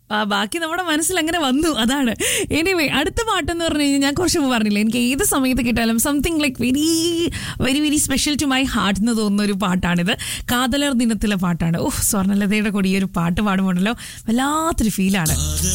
ആ, ബാക്കി നമ്മുടെ മനസ്സിൽ അങ്ങനെ വന്നു അതാണ് എനിവേ അടുത്ത പാട്ടെന്ന് പറഞ്ഞു കഴിഞ്ഞാൽ ഞാൻ കുറച്ച് മുമ്പ് പറഞ്ഞില്ല എനിക്ക് ഏത് സമയത്ത് കിട്ടാലും something like very very very special to my heart എന്ന് തോന്നുന്ന ഒരു പാട്ടാണിത് കാതലർ ദിനത്തിലെ പാട്ടാണ് ഓഹ് സ്വർണ്ണലതയുടെ കൂടി ഈ ഒരു പാട്ട് പാടുമ്പോണ്ടല്ലോ വല്ലാത്തൊരു ഫീലാണ്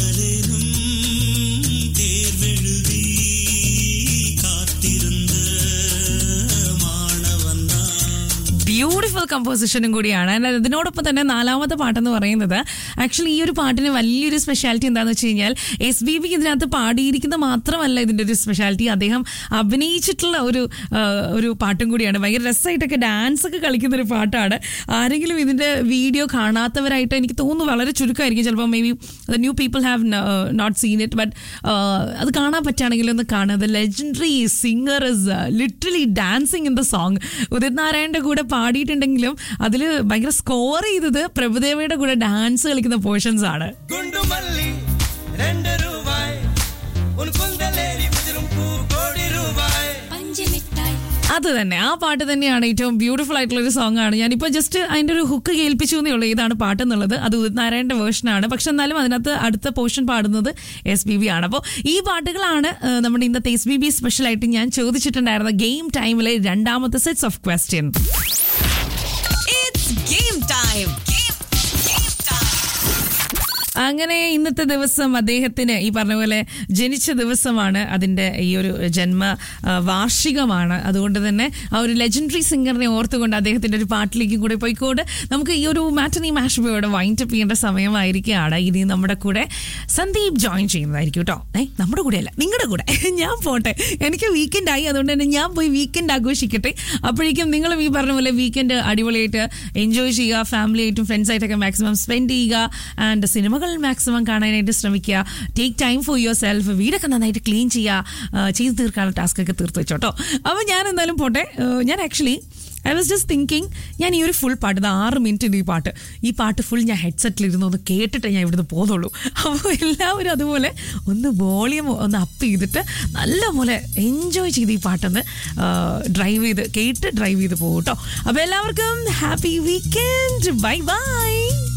ബ്യൂട്ടിഫുൾ കമ്പോസിഷനും കൂടിയാണ് And അതിനോടൊപ്പം തന്നെ നാലാമത്തെ പാട്ടെന്ന് പറയുന്നത് ആക്ച്വലി ഈ ഒരു പാട്ടിന് വലിയൊരു സ്പെഷ്യാലിറ്റി എന്താണെന്ന് വെച്ച് കഴിഞ്ഞാൽ എസ് ബി ബി ഇതിനകത്ത് പാടിയിരിക്കുന്ന മാത്രമല്ല ഇതിൻ്റെ ഒരു സ്പെഷ്യാലിറ്റി അദ്ദേഹം അഭിനയിച്ചിട്ടുള്ള ഒരു ആ, ഒരു പാട്ടും കൂടിയാണ് ഭയങ്കര രസമായിട്ടൊക്കെ ഡാൻസ് ഒക്കെ കളിക്കുന്ന ഒരു പാട്ടാണ് ആരെങ്കിലും ഇതിൻ്റെ വീഡിയോ കാണാത്തവരായിട്ട് എനിക്ക് തോന്നുന്നു വളരെ ചുരുക്കമായിരിക്കും ചിലപ്പോൾ may be the new people have not seen it but അത് കാണാൻ പറ്റുകയാണെങ്കിൽ ഒന്ന് കാണുക the legendary singer is literally dancing in the song Udit നാരായണന്റെ കൂടെ പാടിയിട്ടുണ്ടെങ്കിലും അതിൽ ഭയങ്കര സ്കോർ ചെയ്തത് പ്രഭുദേവയുടെ കൂടെ ഡാൻസ് കളിക്കുന്ന പോർഷൻസ് ആണ് குண்டுமல்லி ரெண்டு ரூபாய் உன் குந்தலேறி முதிரும் பூ கோடி ரூபாய் പഞ്ചമിഠായി അത് തന്നെ ആ പാട്ട് തന്നെയാണ് ഏറ്റവും ബ്യൂട്ടിഫുൾ ആയിട്ടുള്ള ഒരു സോങ് ആണ് ഞാനിപ്പോൾ ജസ്റ്റ് അതിന്റെ ഒരു ഹുക്ക് കേൾപ്പിച്ചു എന്നേ ഉള്ളൂ ഏതാണ് പാട്ട് എന്നുള്ളത് അത് ഉദിത് നാരായണന്റെ വേർഷനാണ് പക്ഷെ എന്നാലും അതിനകത്ത് അടുത്ത പോർഷൻ പാടുന്നത് എസ് ബി ബി ആണ് അപ്പോൾ ഈ പാട്ടുകളാണ് ആ, നമ്മുടെ ഇന്നത്തെ എസ് ബി ബി സ്പെഷ്യൽ ആയിട്ട് ഞാൻ ചോദിച്ചിട്ടുണ്ടായിരുന്ന ഗെയിം ടൈമിലെ രണ്ടാമത്തെ sets of question It's game time. Game, game time. അങ്ങനെ ഇന്നത്തെ ദിവസം അദ്ദേഹത്തിന് ഈ പറഞ്ഞ പോലെ ജനിച്ച ദിവസമാണ് അതിൻ്റെ ഈ ഒരു ജന്മ ആ, വാർഷികമാണ് അതുകൊണ്ട് തന്നെ ആ ഒരു ലെജൻഡറി സിംഗറിനെ ഓർത്തുകൊണ്ട് അദ്ദേഹത്തിൻ്റെ ഒരു പാട്ടിലേക്ക് കൂടെ പോയിക്കോട് നമുക്ക് ഈ ഒരു മാറ്റനി മാഷ്ബയോടെ വൈൻഡ് അപ്പ് ചെയ്യേണ്ട സമയമായിരിക്കുകയാണ് ഇനി നമ്മുടെ കൂടെ സന്ദീപ് ജോയിൻ ചെയ്യുന്നതായിരിക്കും കേട്ടോ ഏ നമ്മുടെ കൂടെയല്ല നിങ്ങളുടെ കൂടെ ഞാൻ പോട്ടെ എനിക്ക് വീക്കെൻഡ് ആയി അതുകൊണ്ട് തന്നെ ഞാൻ പോയി വീക്കെൻഡ് ആഘോഷിക്കട്ടെ അപ്പോഴേക്കും നിങ്ങളും ഈ പറഞ്ഞ പോലെ വീക്കെൻഡ് അടിപൊളിയായിട്ട് എൻജോയ് ചെയ്യുക ഫാമിലി ആയിട്ടും ഫ്രണ്ട്സ് ആയിട്ടൊക്കെ മാക്സിമം സ്പെൻഡ് ചെയ്യുക ആൻഡ് സിനിമകൾ മാക്സിമം കാണാനായിട്ട് ശ്രമിക്കുക take time for your self വീടൊക്കെ നന്നായിട്ട് ക്ലീൻ ചെയ്യുക ആ, ചെയ്ത് തീർക്കാനുള്ള ടാസ്ക് ഒക്കെ തീർത്ത് വെച്ചോട്ടോ അപ്പോൾ ഞാൻ എന്തായാലും പോട്ടെ ആ, ഞാൻ actually I was just thinking ഞാൻ ഈ ഒരു ഫുൾ പാട്ട് ഇത് ആറ് മിനിറ്റിൻ്റെ ഈ പാട്ട് ഈ പാട്ട് ഫുൾ ഞാൻ ഹെഡ്സെറ്റിൽ ഇരുന്ന് ഒന്ന് കേട്ടിട്ട് ഞാൻ ഇവിടുന്ന് പോകുന്നുള്ളൂ അപ്പോൾ എല്ലാവരും അതുപോലെ ഒന്ന് വോളിയം ഒന്ന് അപ്പ് ചെയ്തിട്ട് നല്ലപോലെ എൻജോയ് ചെയ്ത് ഈ പാട്ടൊന്ന് ഡ്രൈവ് ചെയ്ത് കേട്ട് ഡ്രൈവ് ചെയ്ത് പോകും കേട്ടോ അപ്പോൾ എല്ലാവർക്കും ഹാപ്പി വീക്കെൻഡ് ബൈ ബൈ